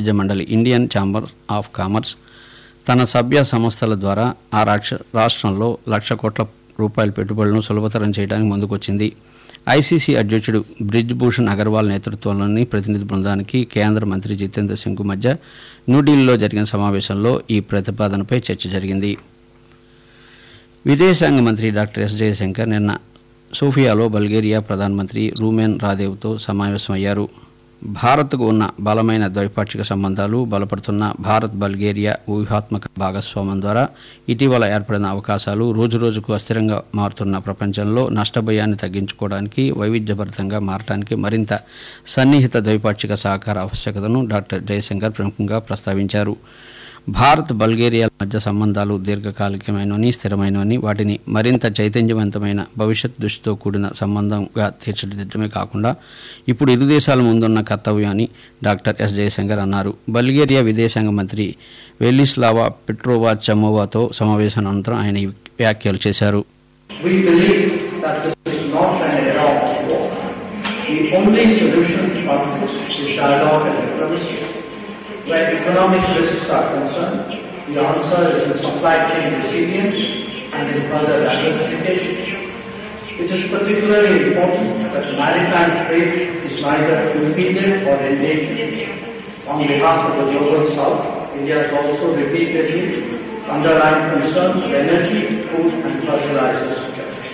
వాణిజ్య మండలి Indian chamber of commerce తన సభ్య సంస్థల ద్వారా ఆ రాక్ష రాష్ట్రంలో లక్ష కోట్ల రూపాయల పెట్టుబడులను సులభతరం చేయడానికి ముందుకొచ్చింది ఐసీసీ అధ్యక్షుడు బ్రిజ్ భూషణ్ అగర్వాల్ నేతృత్వంలోని ప్రతినిధి బృందానికి కేంద్ర మంత్రి జితేంద్ర సింగ్ మధ్య న్యూఢిల్లీలో జరిగిన సమావేశంలో ఈ ప్రతిపాదనపై చర్చ జరిగింది విదేశాంగ మంత్రి డాక్టర్ ఎస్ జయశంకర్ నిన్న సోఫియాలో బల్గేరియా ప్రధానమంత్రి రూమెన్ రాదేవ్తో సమావేశమయ్యారు భారత్కు ఉన్న బలమైన ద్వైపాక్షిక సంబంధాలు బలపడుతున్న భారత్ బల్గేరియా వ్యూహాత్మక భాగస్వామ్యం ద్వారా ఇటీవల ఏర్పడిన అవకాశాలు రోజురోజుకు అస్థిరంగా మారుతున్న ప్రపంచంలో నష్టభయాన్ని తగ్గించుకోవడానికి వైవిధ్యభరితంగా మారడానికి మరింత సన్నిహిత ద్వైపాక్షిక సహకార ఆవశ్యకతను డాక్టర్ జయశంకర్ ప్రముఖంగా ప్రస్తావించారు భారత్ బల్గేరియా మధ్య సంబంధాలు దీర్ఘకాలికమైనవని స్థిరమైనవని వాటిని మరింత చైతన్యవంతమైన భవిష్యత్ దృష్టితో కూడిన సంబంధంగా తీర్చిదిద్దడమే కాకుండా ఇప్పుడు ఇరు దేశాల ముందున్న కర్తవ్యాన్ని డాక్టర్ ఎస్ జయశంకర్ అన్నారు బల్గేరియా విదేశాంగ మంత్రి వెలిస్లావా పెట్రోవా చమోవాతో సమావేశం అనంతరం ఆయన ఈ వ్యాఖ్యలు చేశారు We believe that this is not an era of war. The only solution to conflicts is dialogue and diplomacy. Where economic risks are concerned, the answer is in supply chain resilience and in further diversification. It is particularly important that maritime trade is neither impeded or endangered. On behalf of the Global South, India has also repeatedly underlined concerns of energy, food and fertilizer security.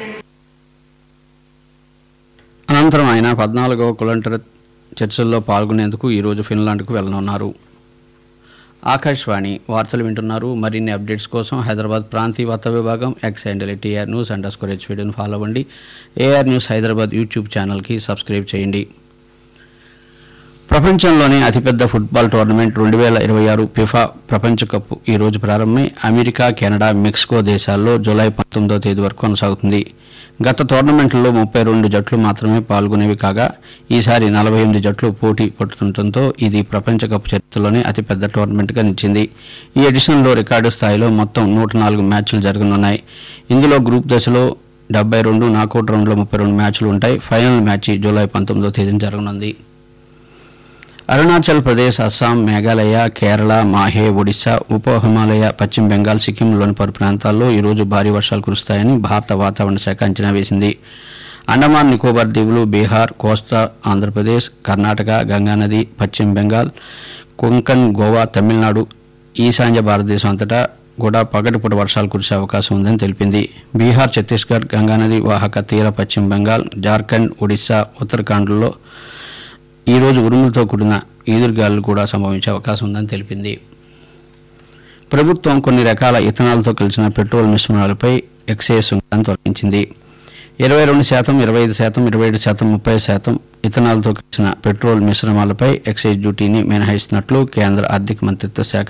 అనంతరం ఆయన పద్నాలుగవ కులంటర్ చర్చల్లో పాల్గొనేందుకు ఈరోజు ఫిన్లాండ్కు వెళ్లనున్నారు ఆకాశవాణి వార్తలు వింటున్నారు మరిన్ని updates కోసం హైదరాబాద్ ప్రాంతీయ వార్తా విభాగం X handle TR news underscore హెచ్వీడీని ఫాలో అవ్వండి ఏఆర్ న్యూస్ హైదరాబాద్ యూట్యూబ్ ఛానల్కి సబ్స్క్రైబ్ చేయండి ప్రపంచంలోనే అతిపెద్ద ఫుట్బాల్ టోర్నమెంట్ రెండు వేల ఇరవై ఆరు ఫిఫా ప్రపంచ కప్ ఈ రోజు ప్రారంభమై అమెరికా కెనడా మెక్సికో దేశాల్లో జూలై పంతొమ్మిదవ తేదీ వరకు కొనసాగుతుంది గత టోర్నమెంట్లో ముప్పై రెండు జట్లు మాత్రమే పాల్గొనేవి కాగా ఈసారి నలభై ఎనిమిది జట్లు పోటీ పడుతుండటంతో ఇది ప్రపంచ కప్ చరిత్రలోనే అతిపెద్ద టోర్నమెంట్గా నిలిచింది ఈ ఎడిషన్లో రికార్డు స్థాయిలో మొత్తం నూట నాలుగు మ్యాచ్లు జరగనున్నాయి ఇందులో గ్రూప్ దశలో డెబ్బై రెండు నాకౌట్ రౌండ్లో ముప్పై రెండు మ్యాచ్లు ఉంటాయి ఫైనల్ మ్యాచ్ జూలై పంతొమ్మిదో తేదీన జరగనుంది అరుణాచల్ ప్రదేశ్ అస్సాం మేఘాలయ కేరళ మాహే ఒడిశా ఉప హిమాలయ పశ్చిమ బెంగాల్ సిక్కింలోని పలు ప్రాంతాల్లో ఈరోజు భారీ వర్షాలు కురుస్తాయని భారత వాతావరణ శాఖ అంచనా వేసింది అండమాన్ నికోబార్ దీవులు బీహార్ కోస్తా ఆంధ్రప్రదేశ్ కర్ణాటక గంగానది పశ్చిమ బెంగాల్ కొంకణ్ గోవా తమిళనాడు ఈశాన్య భారతదేశం అంతటా కూడా పగటిపూట వర్షాలు కురిసే అవకాశం ఉందని తెలిపింది బీహార్ ఛత్తీస్గఢ్ గంగానది వాహక తీర పశ్చిమ బెంగాల్ జార్ఖండ్ ఒడిశా ఉత్తరాఖండ్లో ఈ రోజు ఉరుములతో కూడిన ఈదురుగాలు కూడా సంభవించే అవకాశం ఉందని తెలిపింది ప్రభుత్వం కొన్ని రకాల ఇథనాల్తో కలిసిన పెట్రోల్ మిశ్రమాలపై ఎక్సైజ్ సుంకాన్ని తొలగించింది ఇరవై రెండు శాతం ఇరవై ఐదు శాతం ఇరవై ఏడు శాతం ముప్పై శాతం ఇథనాల్తో కలిసిన పెట్రోల్ మిశ్రమాలపై ఎక్సైజ్ డ్యూటీని మినహాయిస్తున్నట్లు కేంద్ర ఆర్థిక మంత్రిత్వ శాఖ